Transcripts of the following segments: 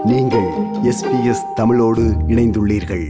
நீங்கள் எஸ்பிஎஸ் தமிழோடு இணைந்துள்ளீர்கள்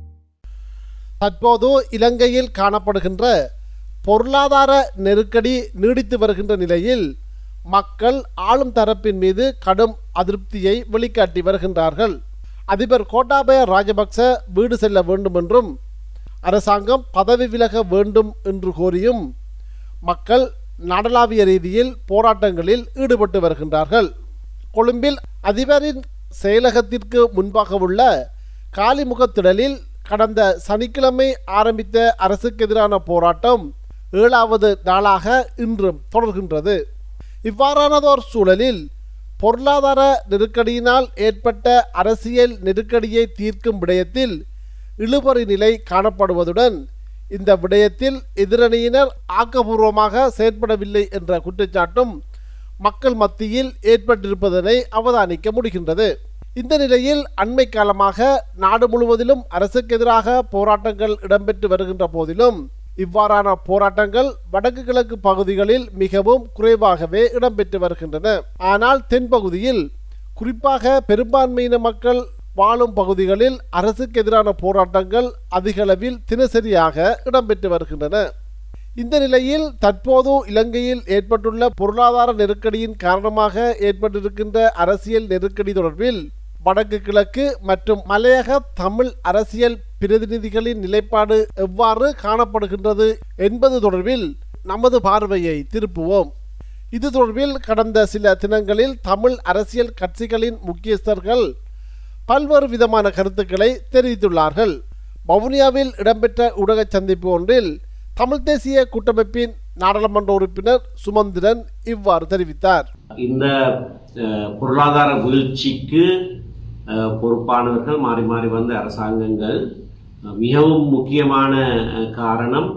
தற்போது இலங்கையில் காணப்படுகின்ற பொருளாதார நெருக்கடி நீடித்து வருகின்ற நிலையில் மக்கள் ஆளும் தரப்பின் மீது கடும் அதிருப்தியை வெளிக்காட்டி வருகின்றார்கள் அதிபர் கோட்டாபய ராஜபக்ச வீடு செல்ல வேண்டும் என்றும் அரசாங்கம் பதவி விலக வேண்டும் என்று கோரியும் மக்கள் நாடளாவிய ரீதியில் போராட்டங்களில் ஈடுபட்டு வருகின்றார்கள் கொழும்பில் அதிபரின் செயலகத்திற்கு முன்பாக உள்ள காலிமுகத்திடலில் கடந்த சனிக்கிழமை ஆரம்பித்த அரசுக்கு எதிரான போராட்டம் ஏழாவது நாளாக இன்றும் தொடர்கின்றது இவ்வாறானதோர் சூழலில் பொருளாதார நெருக்கடியினால் ஏற்பட்ட அரசியல் நெருக்கடியை தீர்க்கும் விடயத்தில் இழுபறி நிலை காணப்படுவதுடன் இந்த விடயத்தில் எதிரணியினர் ஆக்கபூர்வமாக செயற்படவில்லை என்ற குற்றச்சாட்டும் மக்கள் மத்தியில் ஏற்பட்டிருப்பதனை அவதானிக்க முடிகின்றது இந்த நிலையில் அண்மை காலமாக நாடு முழுவதிலும் அரசுக்கு எதிராக போராட்டங்கள் இடம்பெற்று வருகின்ற போதிலும் இவ்வாறான போராட்டங்கள் வடக்கு கிழக்கு பகுதிகளில் மிகவும் குறைவாகவே இடம்பெற்று வருகின்றன ஆனால் தென்பகுதியில் குறிப்பாக பெரும்பான்மையின மக்கள் வாழும் பகுதிகளில் அரசுக்கு எதிரான போராட்டங்கள் அதிகளவில் தினசரியாக இடம்பெற்று வருகின்றன இந்த நிலையில் தற்போது இலங்கையில் ஏற்பட்டுள்ள பொருளாதார நெருக்கடியின் காரணமாக ஏற்பட்டிருக்கின்ற அரசியல் நெருக்கடி தொடர்பில் வடக்கு கிழக்கு மற்றும் மலையக தமிழ் அரசியல் பிரதிநிதிகளின் நிலைப்பாடு எவ்வாறு காணப்படுகின்றது என்பது தொடர்பில் நமது பார்வையை திருப்புவோம் இது தொடர்பில் கடந்த சில தினங்களில் தமிழ் அரசியல் கட்சிகளின் முக்கியஸ்தர்கள் பல்வேறு விதமான கருத்துக்களை தெரிவித்துள்ளார்கள் வவுனியாவில் இடம்பெற்ற ஊடக சந்திப்பு ஒன்றில் தமிழ் தேசிய கூட்டமைப்பின் நாடாளுமன்ற உறுப்பினர் சுமந்திரன் இவ்வாறு தெரிவித்தார் இந்த அஹ், பொருளாதார வீழ்ச்சிக்கு அஹ், பொறுப்பானவர்கள் மாறி மாறி வந்த அரசாங்கங்கள் அஹ், மிகவும் முக்கியமான அஹ், காரணம்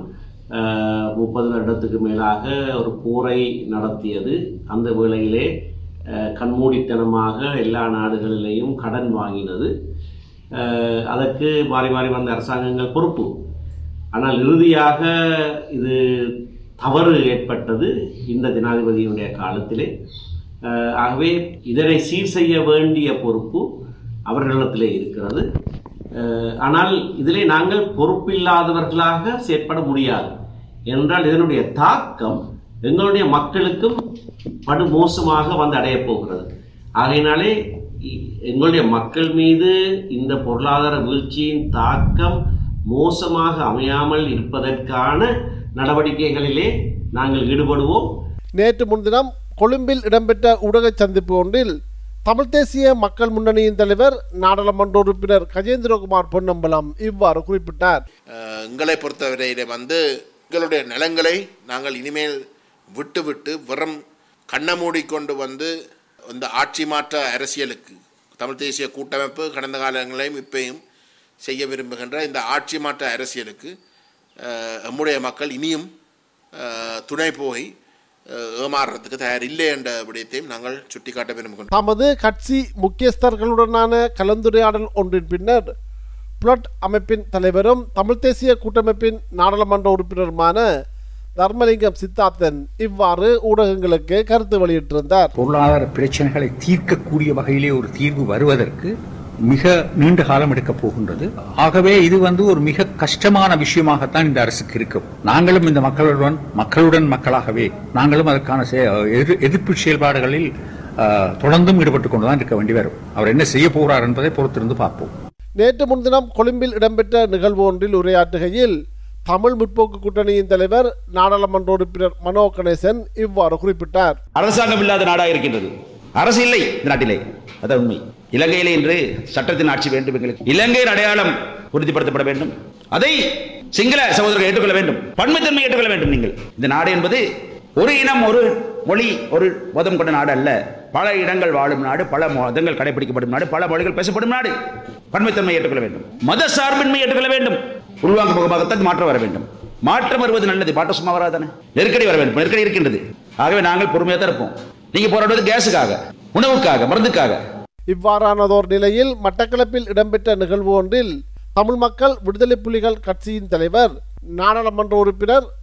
முப்பது வருடத்துக்கு மேலாக ஒரு போரை நடத்தியது அந்த வேளையிலே அஹ், கண்மூடித்தனமாக எல்லா நாடுகளிலேயும் கடன் வாங்கினது அஹ், அதற்கு மாறி மாறி வந்த அரசாங்கங்கள் பொறுப்பு ஆனால் இறுதியாக இது தவறு ஏற்பட்டது இந்த ஜனாதிபதியினுடைய காலத்திலே அஹ், ஆகவே இதனை சீர் செய்ய வேண்டிய பொறுப்பு அவர்களிடத்திலே இருக்கிறது அஹ், ஆனால் இதிலே நாங்கள் பொறுப்பில்லாதவர்களாக செயற்பட முடியாது என்றால் இதனுடைய தாக்கம் எங்களுடைய மக்களுக்கும் படு மோசமாக வந்து அடையப் போகிறது ஆகையினாலே இ- எங்களுடைய மக்கள் மீது இந்த பொருளாதார வீழ்ச்சியின் தாக்கம் மோசமாக அமையாமல் இருப்பதற்கான நடவடிக்கைகளிலே நாங்கள் ஈடுபடுவோம் நேற்று முன்தினம் கொழும்பில் இடம்பெற்ற ஊடக சந்திப்பு ஒன்றில் தமிழ் தேசிய மக்கள் முன்னணியின் தலைவர் நாடாளுமன்ற உறுப்பினர் கஜேந்திரகுமார் பொன்னம்பலம் இவ்வாறு குறிப்பிட்டார் அஹ், எங்களை பொறுத்தவரையிலே வந்து எங்களுடைய நிலங்களை நாங்கள் இனிமேல் விட்டு விட்டு வெறும் கண்ணை மூடிக்கொண்டு வந்து இந்த ஆட்சி மாற்ற அரசியலுக்கு தமிழ் தேசிய கூட்டமைப்பு கடந்த காலங்களையும் இப்பயும் செய்ய விரும்புகின்ற இந்த ஆட்சி மாற்ற அரசியலுக்கு அஹ், நம்முடைய மக்கள் இனியும் அஹ், துணை போய் அஹ், ஏமாறுறதுக்கு தயார் இல்லை என்ற விடயத்தையும் நாங்கள் சுட்டிக்காட்ட விரும்புகின்றோம் தமது கட்சி முக்கியஸ்தர்களுடனான கலந்துரையாடல் ஒன்றின் பின்னர் புளட் அமைப்பின் தலைவரும் தமிழ் தேசிய கூட்டமைப்பின் நாடாளுமன்ற உறுப்பினருமான தர்மலிங்கம் சித்தார்த்தன் இவ்வாறு ஊடகங்களுக்கு கருத்து வெளியிட்டிருந்தார் பொருளாதார பிரச்சனைகளை தீர்க்கக்கூடிய வகையிலே ஒரு தீர்வு வருவதற்கு மிக நீண்ட காலம் எடுக்கப் போகின்றது ஆகவே இது வந்து ஒரு மிக கஷ்டமான விஷயமாகத்தான் இந்த அரசுக்கு இருக்கும் நாங்களும் இந்த மக்களுடன் மக்களுடன் மக்களாகவே நாங்களும் அதற்கான செய- எதிர்- எதிர்ப்பு செயல்பாடுகளில் அஹ், தொடர்ந்தும் ஈடுபட்டுக் கொண்டுதான் இருக்க வேண்டி வரும் அவர் என்ன செய்ய போகிறார் என்பதை பொறுத்திருந்து பார்ப்போம் நேற்று முன்தினம் கொழும்பில் இடம்பெற்ற நிகழ்வு ஒன்றில் உரையாற்றுகையில் தமிழ் முற்போக்கு கூட்டணியின் தலைவர் நாடாளுமன்ற உறுப்பினர் மனோ கணேசன் இவ்வாறு குறிப்பிட்டார் அரசாங்கம் இல்லாத நாடாக இருக்கின்றது அரசு இல்லை இந்த நாட்டிலே அதான் உண்மை இலங்கையிலே இன்று சட்டத்தின் ஆட்சி வேண்டும் எங்களுக்கு இலங்கையின் அடையாளம் உறுதிப்படுத்தப்பட வேண்டும் அதை சிங்கள சகோதரர்கள் ஏற்றுக்கொள்ள வேண்டும் பன்மைத்தன்மை ஏற்றுக்கொள்ள வேண்டும் நீங்கள் இந்த நாடு என்பது ஒரு இனம் ஒரு மொழி ஒரு மதம் கொண்ட நாடு அல்ல பல இடங்கள் வாழும் நாடு பல மதங்கள் கடைபிடிக்கப்படும் நாடு பல மொழிகள் பேசப்படும் நாடு பன்மைத்தன்மை ஏற்றுக்கொள்ள வேண்டும் மத சார்பின்மை ஏற்றுக்கொள்ள வேண்டும் உள்வாங்கு முகமாகத்தான் மாற்றம் வர வேண்டும் மாற்றம் வருவது நல்லது மாற்றம் சும்மா வராதானே நெருக்கடி வர வேண்டும் நெருக்கடி இருக்கின்றது ஆகவே நாங்கள் பொறுமையாக தான் இருப்போம் நீங்க போராடுவது கேஸுக்காக உணவுக்காக மருந்துக்காக இவ்வாறானதோர் நிலையில் மட்டக்களப்பில் இடம்பெற்ற நிகழ்வு ஒன்றில் தமிழ் மக்கள் விடுதலை புலிகள் கட்சியின் தலைவர் நாடாளுமன்ற உறுப்பினர்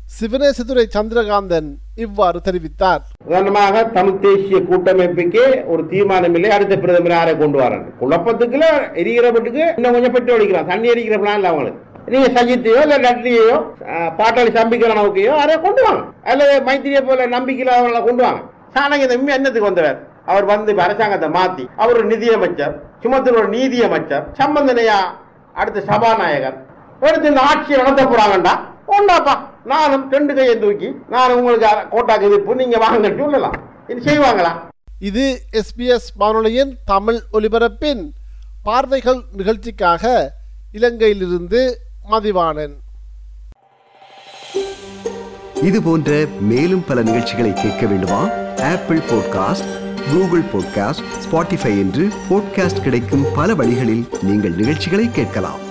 சிவனேசதுரை சந்திரகாந்தன் இவ்வாறு தெரிவித்தார் உதாரணமாக தமிழ் தேசிய கூட்டமைப்புக்கு ஒரு தீர்மானம் இல்லை அடுத்த பிரதமர் யாரை கொண்டு வரணும் குழப்பத்துக்குள்ள எரிகிற வீட்டுக்கு இன்னும் கொஞ்சம் பெட்ரோல் அடிக்கிறான் தண்ணி அடிக்கிற பிளான் இல்லை அவங்களுக்கு நீங்க சஜித்தையோ இல்ல லட்லியோ பாட்டாளி சம்பிக்கிறனவுக்கையோ யாரையோ கொண்டு வாங்க அல்லது மைத்திரியை போல நம்பிக்கையில் அவர்களை கொண்டு வாங்க சாணங்க இந்த என்னத்துக்கு வந்தவர் அவர் வந்து இப்ப அரசாங்கத்தை மாத்தி அவர் ஒரு நிதியமைச்சர் சுமத்தில் ஒரு நீதியமைச்சர் சம்பந்தனையா அடுத்த சபாநாயகர் எடுத்து இந்த ஆட்சியை நடத்த போறாங்கண்டா ஒன்றாப்பா நானும் ரெண்டு கையை தூக்கி நான் உங்களுக்கு கோட்டாக்கு எதிர்ப்பு நீங்க வாங்க சொல்லலாம் இது செய்வாங்களா இது எஸ்பிஎஸ் வானொலியின் தமிழ் ஒலிபரப்பின் பார்வைகள் நிகழ்ச்சிக்காக இலங்கையிலிருந்து மதிவாணன் இது போன்ற மேலும் பல நிகழ்ச்சிகளை கேட்க வேண்டுமா Apple podcast Google podcast Spotify என்று பாட்காஸ்ட் கிடைக்கும் பல வழிகளில் நீங்கள் நிகழ்ச்சிகளை கேட்கலாம்